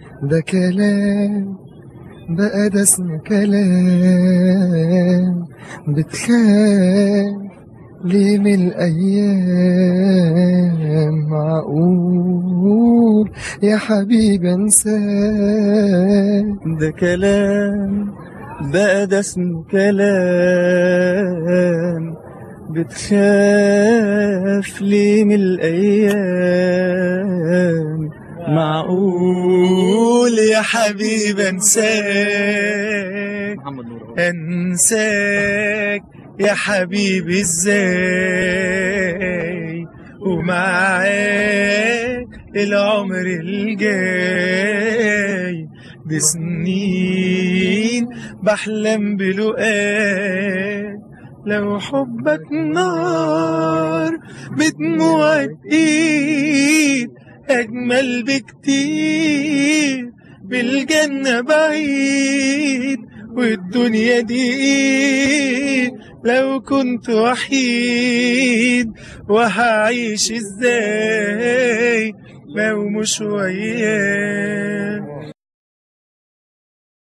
ده كلام بقى ده اسمه كلام بتخاف ليه من الأيام معقول يا حبيبي انساك ده كلام بقى ده اسمه كلام بتخاف ليه من الأيام معقول يا حبيبي انساك محمد نور انساك يا حبيبي ازاي ومعاك العمر الجاي دي سنين بحلم بلقاك لو حبك نار بدموعك ايد اجمل بكتير بالجنة بعيد والدنيا دي ايه لو كنت وحيد وهعيش ازاي لو مش وياك